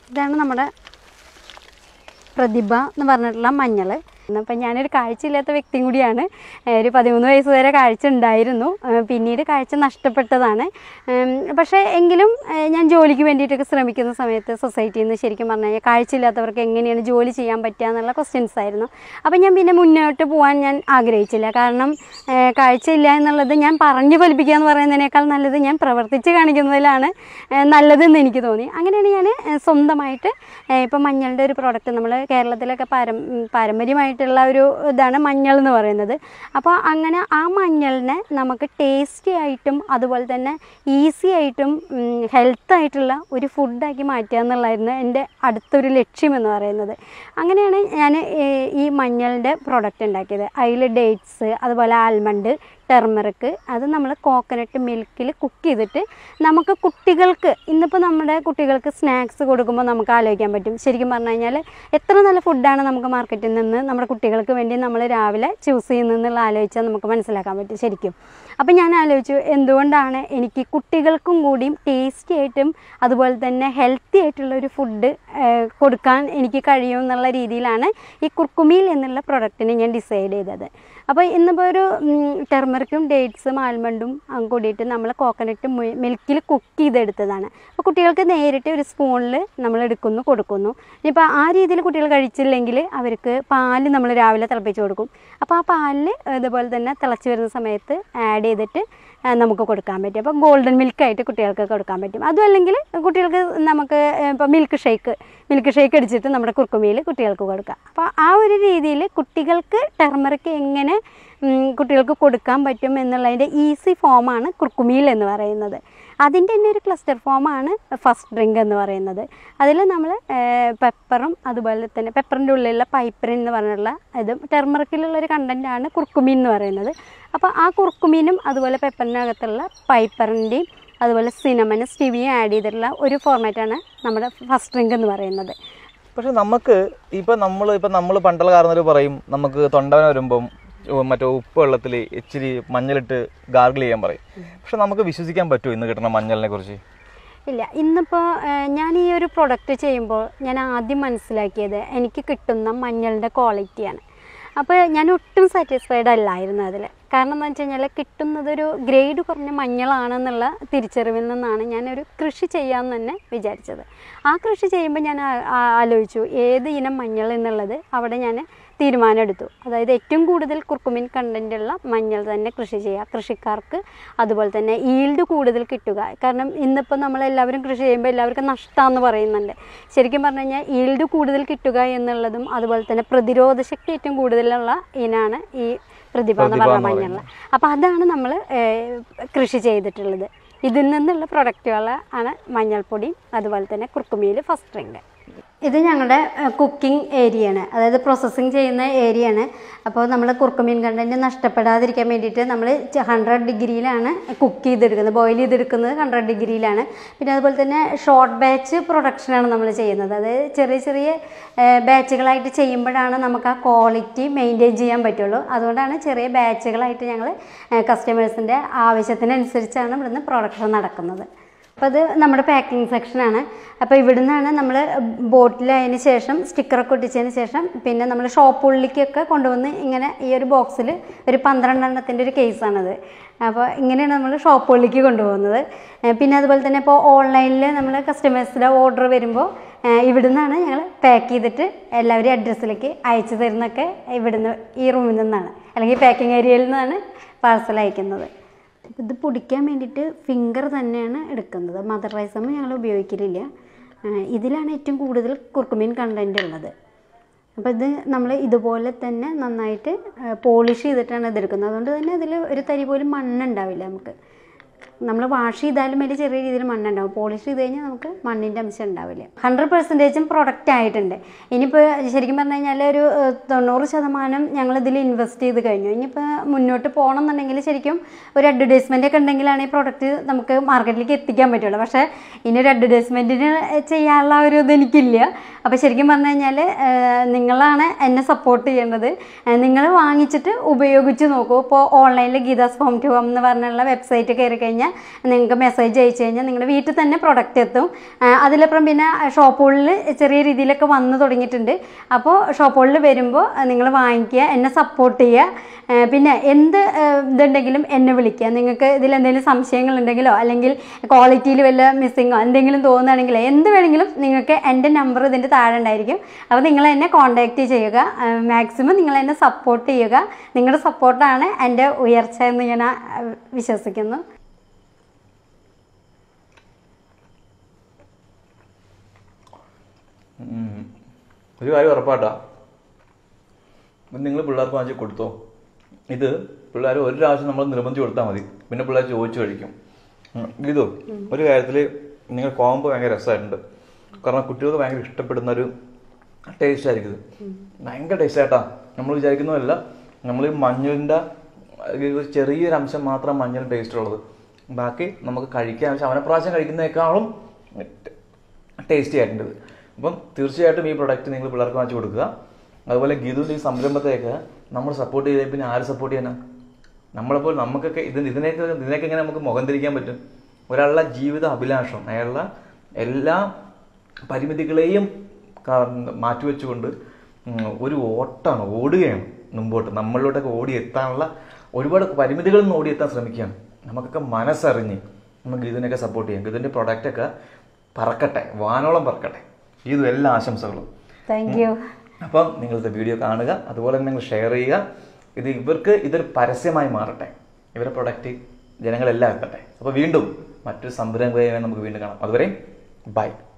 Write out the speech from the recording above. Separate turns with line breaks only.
ഇതാണ് നമ്മുടെ പ്രതിഭ എന്ന് പറഞ്ഞിട്ടുള്ള മഞ്ഞൾ അപ്പം ഞാനൊരു കാഴ്ചയില്ലാത്ത വ്യക്തിയും കൂടിയാണ് ഏഹ് ഒരു പതിമൂന്ന് വയസ്സ് വരെ കാഴ്ച ഉണ്ടായിരുന്നു ഏഹ് പിന്നീട് കാഴ്ച നഷ്ടപ്പെട്ടതാണ് ഉം, പക്ഷേ എങ്കിലും ഏഹ് ഞാൻ ജോലിക്ക് വേണ്ടിയിട്ടൊക്കെ ശ്രമിക്കുന്ന സമയത്ത് സൊസൈറ്റിയിൽ നിന്ന് ശരിക്കും പറഞ്ഞു കഴിഞ്ഞാൽ കാഴ്ചയില്ലാത്തവർക്ക് എങ്ങനെയാണ് ജോലി ചെയ്യാൻ പറ്റുക എന്നുള്ള ക്വസ്റ്റ്യൻസ് ആയിരുന്നു അപ്പം ഞാൻ പിന്നെ മുന്നോട്ട് പോകാൻ ഞാൻ ആഗ്രഹിച്ചില്ല കാരണം ഏഹ് കാഴ്ചയില്ല എന്നുള്ളത് ഞാൻ പറഞ്ഞു ഫലിപ്പിക്കുക എന്ന് പറയുന്നതിനേക്കാൾ നല്ലത് ഞാൻ പ്രവർത്തിച്ച് കാണിക്കുന്നതിലാണ് ഏഹ് നല്ലതെന്ന് എനിക്ക് തോന്നി അങ്ങനെയാണ് ഞാൻ ഏഹ് സ്വന്തമായിട്ട് ഏഹ് ഇപ്പം മഞ്ഞളുടെ ഒരു പ്രോഡക്റ്റ് നമ്മൾ കേരളത്തിലൊക്കെ പാരം ഉം പാരമ്പര്യമായിട്ടുള്ള ഒരു ഇതാണ് മഞ്ഞൾ എന്ന് പറയുന്നത് അപ്പോൾ അങ്ങനെ ആ മഞ്ഞളിനെ നമുക്ക് ടേസ്റ്റി ആയിട്ടും അതുപോലെ തന്നെ ഈസി ആയിട്ടും ഹെൽത്ത് ആയിട്ടുള്ള ഒരു ഫുഡാക്കി മാറ്റുക എന്നുള്ളതായിരുന്നു എൻ്റെ അടുത്തൊരു ലക്ഷ്യം എന്ന് പറയുന്നത് അങ്ങനെയാണ് ഞാൻ ഈ മഞ്ഞളിൻ്റെ പ്രോഡക്റ്റ് ഉണ്ടാക്കിയത് അതിൽ ഡേറ്റ്സ് അതുപോലെ ആൽമണ്ട് ടെർമറിക്ക് അത് നമ്മൾ കോക്കനട്ട് മിൽക്കിൽ കുക്ക് ചെയ്തിട്ട് നമുക്ക് കുട്ടികൾക്ക് ഇന്നിപ്പോൾ നമ്മുടെ കുട്ടികൾക്ക് സ്നാക്സ് കൊടുക്കുമ്പോൾ നമുക്ക് ആലോചിക്കാൻ പറ്റും ശരിക്കും പറഞ്ഞു കഴിഞ്ഞാൽ എത്ര നല്ല ഫുഡാണ് നമുക്ക് മാർക്കറ്റിൽ നിന്ന് നമ്മുടെ കുട്ടികൾക്ക് വേണ്ടി നമ്മൾ രാവിലെ ചൂസ് ചെയ്യുന്നതെന്നുള്ള ആലോചിച്ചാൽ നമുക്ക് മനസ്സിലാക്കാൻ പറ്റും ശരിക്കും അപ്പം ഞാൻ ആലോചിച്ചു എന്തുകൊണ്ടാണ് എനിക്ക് കുട്ടികൾക്കും കൂടിയും ടേസ്റ്റി ആയിട്ടും അതുപോലെ തന്നെ ഹെൽത്തി ആയിട്ടുള്ള ഒരു ഫുഡ് കൊടുക്കാൻ എനിക്ക് കഴിയും എന്നുള്ള രീതിയിലാണ് ഈ കുർക്കുമിയിൽ എന്നുള്ള പ്രൊഡക്റ്റിനെ ഞാൻ ഡിസൈഡ് ചെയ്തത് അപ്പോൾ ഇന്നിപ്പോൾ ഒരു ടെർമറിക്കും ഡേറ്റ്സും ആൽമണ്ടും കൂടിയിട്ട് നമ്മൾ കോക്കനട്ട് മിൽക്കിൽ കുക്ക് ചെയ്തെടുത്തതാണ് അപ്പോൾ കുട്ടികൾക്ക് നേരിട്ട് ഒരു സ്പൂണിൽ നമ്മൾ എടുക്കുന്നു കൊടുക്കുന്നു ഇനിയിപ്പോൾ ആ രീതിയിൽ കുട്ടികൾ കഴിച്ചില്ലെങ്കിൽ അവർക്ക് പാല് നമ്മൾ രാവിലെ തിളപ്പിച്ച് കൊടുക്കും അപ്പോൾ ആ പാലിൽ ഇതുപോലെ തന്നെ തിളച്ച് വരുന്ന സമയത്ത് ആഡ് ചെയ്തിട്ട് ആ, നമുക്ക് കൊടുക്കാൻ പറ്റും അപ്പോൾ ഗോൾഡൻ മിൽക്കായിട്ട് കുട്ടികൾക്ക് കൊടുക്കാൻ പറ്റും അതും അല്ലെങ്കിൽ കുട്ടികൾക്ക് നമുക്ക് ഇപ്പോൾ മിൽക്ക് ഷേക്ക് മിൽക്ക് ഷേക്ക് അടിച്ചിട്ട് നമ്മുടെ കുർക്കുമിയിൽ കുട്ടികൾക്ക് കൊടുക്കാം അപ്പോൾ ആ ഒരു രീതിയിൽ കുട്ടികൾക്ക് ടെർമറിക്ക് എങ്ങനെ ഉം, കുട്ടികൾക്ക് കൊടുക്കാൻ പറ്റും എന്നുള്ളതിൻ്റെ ഈസി ഫോമാണ് കുർക്കുമിയിൽ എന്ന് പറയുന്നത് അതിൻ്റെ തന്നെ ഒരു ക്ലസ്റ്റർ ഫോമാണ് ഫസ്റ്റ് ഡ്രിങ്ക് എന്ന് പറയുന്നത് അതിൽ നമ്മൾ പെപ്പറും അതുപോലെ തന്നെ പെപ്പറിൻ്റെ ഉള്ളിലുള്ള പൈപ്പറിൻ എന്ന് പറഞ്ഞിട്ടുള്ള ഇത് ടെർമറിക്കിലുള്ള ഒരു കണ്ടൻറ്റാണ് കുർക്കുമീൻ എന്ന് പറയുന്നത് അപ്പോൾ ആ കുർക്കുമീനും അതുപോലെ പെപ്പറിനകത്തുള്ള പൈപ്പറിൻ്റെയും അതുപോലെ സിനമന് സ്റ്റിവിയും ആഡ് ചെയ്തിട്ടുള്ള ഒരു ഫോർമാറ്റാണ് നമ്മുടെ ഫസ്റ്റ് ഡ്രിങ്ക് എന്ന് പറയുന്നത്
പക്ഷെ നമുക്ക് ഇപ്പൊ നമ്മൾ ഇപ്പൊ നമ്മൾ പണ്ടുള്ള കാരണവർ പറയും നമുക്ക് തൊണ്ടവന വരുമ്പം ഉ- മറ്റേ ഉപ്പ് വെള്ളത്തിൽ ഇച്ചിരി മഞ്ഞളിട്ട് ഗാർഗിൾ ചെയ്യാൻ പറയും പക്ഷെ നമുക്ക് വിശ്വസിക്കാൻ പറ്റുമോ ഇന്ന് കിട്ടുന്ന മഞ്ഞളിനെ കുറിച്ച്
ഇല്ല ഇന്നിപ്പോൾ ഞാൻ ഈ ഒരു പ്രൊഡക്റ്റ് ചെയ്യുമ്പോൾ ഞാൻ ആദ്യം മനസ്സിലാക്കിയത് എനിക്ക് കിട്ടുന്ന മഞ്ഞളിൻ്റെ ക്വാളിറ്റിയാണ് അപ്പോൾ ഞാൻ ഒട്ടും സാറ്റിസ്ഫൈഡ് അല്ലായിരുന്നു അതിൽ കാരണം എന്ന് വെച്ച് കഴിഞ്ഞാൽ കിട്ടുന്നതൊരു ഗ്രേഡ് കുറഞ്ഞ മഞ്ഞളാണെന്നുള്ള തിരിച്ചറിവിൽ നിന്നാണ് ഞാനൊരു കൃഷി ചെയ്യാമെന്ന് തന്നെ വിചാരിച്ചത് ആ കൃഷി ചെയ്യുമ്പോൾ ഞാൻ ആ- ആ- ആലോചിച്ചു ഏത് ഇനം മഞ്ഞൾ എന്നുള്ളത് അവിടെ ഞാൻ തീരുമാനമെടുത്തു അതായത് ഏറ്റവും കൂടുതൽ കുർക്കുമിൻ കണ്ടൻറ്റുള്ള മഞ്ഞൾ തന്നെ കൃഷി ചെയ്യുക കൃഷിക്കാർക്ക് അതുപോലെ തന്നെ ഈൽഡ് കൂടുതൽ കിട്ടുക കാരണം ഇന്നിപ്പോൾ നമ്മളെല്ലാവരും കൃഷി ചെയ്യുമ്പോൾ എല്ലാവർക്കും നഷ്ടമാണെന്ന് പറയുന്നുണ്ട് ശരിക്കും പറഞ്ഞു കഴിഞ്ഞാൽ ഈൽഡ് കൂടുതൽ കിട്ടുക എന്നുള്ളതും അതുപോലെ തന്നെ പ്രതിരോധ ശക്തി ഏറ്റവും കൂടുതലുള്ള ഇനാണ് ഈ പ്രതിഭ എന്ന്
പ്രതിഭ
പറഞ്ഞ
എന്ന്
മഞ്ഞൾ അപ്പോൾ അതാണ് നമ്മൾ കൃഷി ചെയ്തിട്ടുള്ളത് ഇതിൽ നിന്നുള്ള പ്രൊഡക്റ്റുകൾ ആണ് മഞ്ഞൾപ്പൊടി അതുപോലെ തന്നെ കുർക്കുമിയിൽ ഫസ്റ്റ് ഡ്രിങ്ക് ഇത് ഞങ്ങളുടെ കുക്കിംഗ് ഏരിയയാണ് അതായത് പ്രോസസ്സിങ് ചെയ്യുന്ന ഏരിയയാണ് അപ്പോൾ നമ്മൾ കുർക്കുമീൻ കണ്ടൻറ്റ് നഷ്ടപ്പെടാതിരിക്കാൻ വേണ്ടിയിട്ട് നമ്മൾ ഹൺഡ്രഡ് ഡിഗ്രിയിലാണ് കുക്ക് ചെയ്തെടുക്കുന്നത് ബോയിൽ ചെയ്തെടുക്കുന്നത് ഹൺഡ്രഡ് ഡിഗ്രിയിലാണ് പിന്നെ അതുപോലെ തന്നെ ഷോർട്ട് ബാച്ച് പ്രൊഡക്ഷനാണ് നമ്മൾ ചെയ്യുന്നത് അതായത് ചെറിയ ചെറിയ ബാച്ചുകളായിട്ട് ചെയ്യുമ്പോഴാണ് നമുക്ക് ആ ക്വാളിറ്റി മെയിൻറ്റെയിൻ ചെയ്യാൻ പറ്റുള്ളൂ അതുകൊണ്ടാണ് ചെറിയ ബാച്ചുകളായിട്ട് ഞങ്ങൾ കസ്റ്റമേഴ്സിൻ്റെ ആവശ്യത്തിനനുസരിച്ചാണ് ഇവിടുന്ന് പ്രൊഡക്ഷൻ നടക്കുന്നത് അപ്പോൾ അത് നമ്മുടെ പാക്കിംഗ് സെക്ഷനാണ് അപ്പോൾ ഇവിടുന്നാണ് നമ്മൾ ബോട്ടിലായതിന് ശേഷം സ്റ്റിക്കറൊക്കെ ഒട്ടിച്ചതിന് ശേഷം പിന്നെ നമ്മൾ ഷോപ്പുള്ളിലേക്കൊക്കെ കൊണ്ടുവന്ന് ഇങ്ങനെ ഈ ഒരു ബോക്സിൽ ഒരു പന്ത്രണ്ടെണ്ണത്തിൻ്റെ ഒരു കേസാണത് അപ്പോൾ ഇങ്ങനെയാണ് നമ്മൾ ഷോപ്പുള്ളിലേക്ക് കൊണ്ടുപോകുന്നത് ഏഹ് പിന്നെ അതുപോലെ തന്നെ ഇപ്പോൾ ഓൺലൈനിൽ നമ്മൾ കസ്റ്റമേഴ്സിൻ്റെ ഓർഡർ വരുമ്പോൾ ഏഹ് ഇവിടുന്നാണ് ഞങ്ങൾ പാക്ക് ചെയ്തിട്ട് എല്ലാവരും അഡ്രസ്സിലേക്ക് അയച്ചു തരുന്നൊക്കെ ഇവിടുന്ന് ഈ റൂമിൽ നിന്നാണ് അല്ലെങ്കിൽ പാക്കിംഗ് ഏരിയയിൽ നിന്നാണ് പാർസൽ അയക്കുന്നത് അപ്പോൾ ഇത് പൊടിക്കാൻ വേണ്ടിയിട്ട് ഫിംഗർ തന്നെയാണ് എടുക്കുന്നത് മദർ റൈസമ്മ ഞങ്ങൾ ഉപയോഗിക്കലില്ല ആ, ഇതിലാണ് ഏറ്റവും കൂടുതൽ കുർക്കുമീൻ കണ്ടൻറ്റ് ഉള്ളത് അപ്പോൾ ഇത് നമ്മൾ ഇതുപോലെ തന്നെ നന്നായിട്ട് പോളിഷ് ചെയ്തിട്ടാണ് ഇതെടുക്കുന്നത് അതുകൊണ്ട് തന്നെ അതിൽ ഒരു തരി പോലും മണ്ണുണ്ടാവില്ല നമുക്ക് നമ്മൾ വാഷ് ചെയ്താലും അതിൽ ചെറിയ രീതിയിൽ മണ്ണുണ്ടാവും പോളിഷ് ചെയ്ത് കഴിഞ്ഞാൽ നമുക്ക് മണ്ണിൻ്റെ അംശം ഉണ്ടാവില്ല ഹൺഡ്രഡ് പെർസെൻറ്റേജും പ്രൊഡക്റ്റ് ആയിട്ടുണ്ട് ഇനിയിപ്പോൾ ശരിക്കും പറഞ്ഞു കഴിഞ്ഞാൽ ഒരു ഏഹ്, തൊണ്ണൂറ് ശതമാനം ഞങ്ങൾ ഇതിൽ ഇൻവെസ്റ്റ് ചെയ്ത് കഴിഞ്ഞു ഇനിയിപ്പോൾ മുന്നോട്ട് പോകണം എന്നുണ്ടെങ്കിൽ ശരിക്കും ഒരു അഡ്വർടൈസ്മെൻ്റ് ഒക്കെ ഉണ്ടെങ്കിലാണ് ഈ പ്രൊഡക്റ്റ് നമുക്ക് മാർക്കറ്റിലേക്ക് എത്തിക്കാൻ പറ്റുള്ളൂ പക്ഷേ ഇനി ഒരു അഡ്വർടൈസ്മെൻറ്റിന് ചെയ്യാനുള്ള ഒരു ഇത് എനിക്കില്ല അപ്പോൾ ശരിക്കും പറഞ്ഞു കഴിഞ്ഞാൽ നിങ്ങളാണ് എന്നെ സപ്പോർട്ട് ചെയ്യേണ്ടത് നിങ്ങൾ വാങ്ങിച്ചിട്ട് ഉപയോഗിച്ച് നോക്കൂ ഇപ്പോൾ ഓൺലൈനിൽ ഗീതാസ് ഹോം ടു ഹോം എന്ന് പറഞ്ഞുള്ള വെബ്സൈറ്റ് കയറി കഴിഞ്ഞാൽ നിങ്ങൾക്ക് മെസ്സേജ് അയച്ചു കഴിഞ്ഞാൽ നിങ്ങളുടെ വീട്ടിൽ തന്നെ പ്രൊഡക്റ്റ് എത്തും ആ, അതിലപ്പുറം പിന്നെ ഷോപ്പുകളിൽ ചെറിയ രീതിയിലൊക്കെ വന്നു തുടങ്ങിയിട്ടുണ്ട് അപ്പോൾ ഷോപ്പുകളിൽ വരുമ്പോൾ നിങ്ങൾ വാങ്ങിക്കുക എന്നെ സപ്പോർട്ട് ചെയ്യുക ആ, പിന്നെ എന്ത് ആ, ഇതുണ്ടെങ്കിലും എന്നെ വിളിക്കുക നിങ്ങൾക്ക് ഇതിൽ എന്തെങ്കിലും സംശയങ്ങളുണ്ടെങ്കിലോ അല്ലെങ്കിൽ ക്വാളിറ്റിയിൽ വല്ല മിസ്സിങ്ങോ എന്തെങ്കിലും തോന്നുകയാണെങ്കിൽ എന്ത് വേണമെങ്കിലും നിങ്ങൾക്ക് എൻ്റെ നമ്പർ ഇതിൻ്റെ താഴെ ഉണ്ടായിരിക്കും അപ്പോൾ നിങ്ങൾ എന്നെ കോൺടാക്റ്റ് ചെയ്യുക മാക്സിമം നിങ്ങൾ എന്നെ സപ്പോർട്ട് ചെയ്യുക നിങ്ങളുടെ സപ്പോർട്ടാണ് എൻ്റെ ഉയർച്ച എന്ന് ഞാൻ ആ, വിശ്വസിക്കുന്നു
ഉം. ഒരു കാര്യം ഉറപ്പാട്ടാ നിങ്ങൾ പിള്ളേർക്ക് വാങ്ങിച്ച് കൊടുത്തോ ഇത് പിള്ളേർ ഒരു പ്രാവശ്യം നമ്മൾ നിർബന്ധിച്ച് കൊടുത്താൽ മതി പിന്നെ പിള്ളേർ ചോദിച്ചു കഴിക്കും ഉം. ഇതോ ഒരു കാര്യത്തിൽ നിങ്ങൾ കോമ്പോ ഭയങ്കര രസമായിട്ടുണ്ട് കാരണം കുട്ടികൾക്ക് ഭയങ്കര ഇഷ്ടപ്പെടുന്ന ഒരു ടേസ്റ്റ് ആയിരിക്കും ഇത് ഭയങ്കര ടേസ്റ്റ് ആയിട്ടാ നമ്മൾ വിചാരിക്കുന്നതല്ല നമ്മൾ ഈ മഞ്ഞളിൻ്റെ ഒരു ചെറിയൊരു അംശം മാത്രം മഞ്ഞൾ ടേസ്റ്റ് ഉള്ളത് ബാക്കി നമുക്ക് കഴിക്കാൻ പക്ഷെ അവനെ പ്രാവശ്യം കഴിക്കുന്നതിനേക്കാളും ടേസ്റ്റി ആയിട്ടുണ്ട് ഇത്. അപ്പം തീർച്ചയായിട്ടും ഈ പ്രൊഡക്റ്റ് നിങ്ങൾ പിള്ളേർക്ക് വാങ്ങിച്ചു കൊടുക്കുക അതുപോലെ ഗീതുവിൻ്റെ ഈ സംരംഭത്തെയൊക്കെ നമ്മൾ സപ്പോർട്ട് ചെയ്താൽ പിന്നെ ആര് സപ്പോർട്ട് ചെയ്യാനാ നമ്മളെപ്പോൾ നമുക്കൊക്കെ ഇത് ഇതിനൊക്കെ ഇതിനൊക്കെ എങ്ങനെ നമുക്ക് മുഖം തിരിക്കാൻ പറ്റും ഒരാളുടെ ജീവിത അഭിലാഷം അയാളുടെ എല്ലാ പരിമിതികളെയും ക- മാറ്റിവെച്ചുകൊണ്ട് ഉം, ഒരു ഓട്ടാണ് ഓടുകയാണ് മുമ്പോട്ട് നമ്മളിലോട്ടൊക്കെ ഓടി എത്താനുള്ള ഒരുപാട് പരിമിതികളിൽ നിന്ന് ഓടി എത്താൻ ശ്രമിക്കുകയാണ് നമുക്കൊക്കെ മനസ്സറിഞ്ഞ് നമുക്ക് ഗീതുവിനെയൊക്കെ സപ്പോർട്ട് ചെയ്യാം ഗീതുവിൻ്റെ പ്രൊഡക്റ്റൊക്കെ പറക്കട്ടെ വാനോളം പറക്കട്ടെ ഗീതു എല്ലാ ആശംസകളും
താങ്ക് യു
അപ്പം നിങ്ങളിത് വീഡിയോ കാണുക അതുപോലെ തന്നെ നിങ്ങൾ ഷെയർ ചെയ്യുക ഇത് ഇവർക്ക് ഇതൊരു പരസ്യമായി മാറട്ടെ ഇവരുടെ പ്രൊഡക്റ്റ് ജനങ്ങളെല്ലാം എത്തട്ടെ അപ്പോൾ വീണ്ടും മറ്റൊരു സംരംഭമായി നമുക്ക് വീണ്ടും കാണാം അതുവരെ ബൈ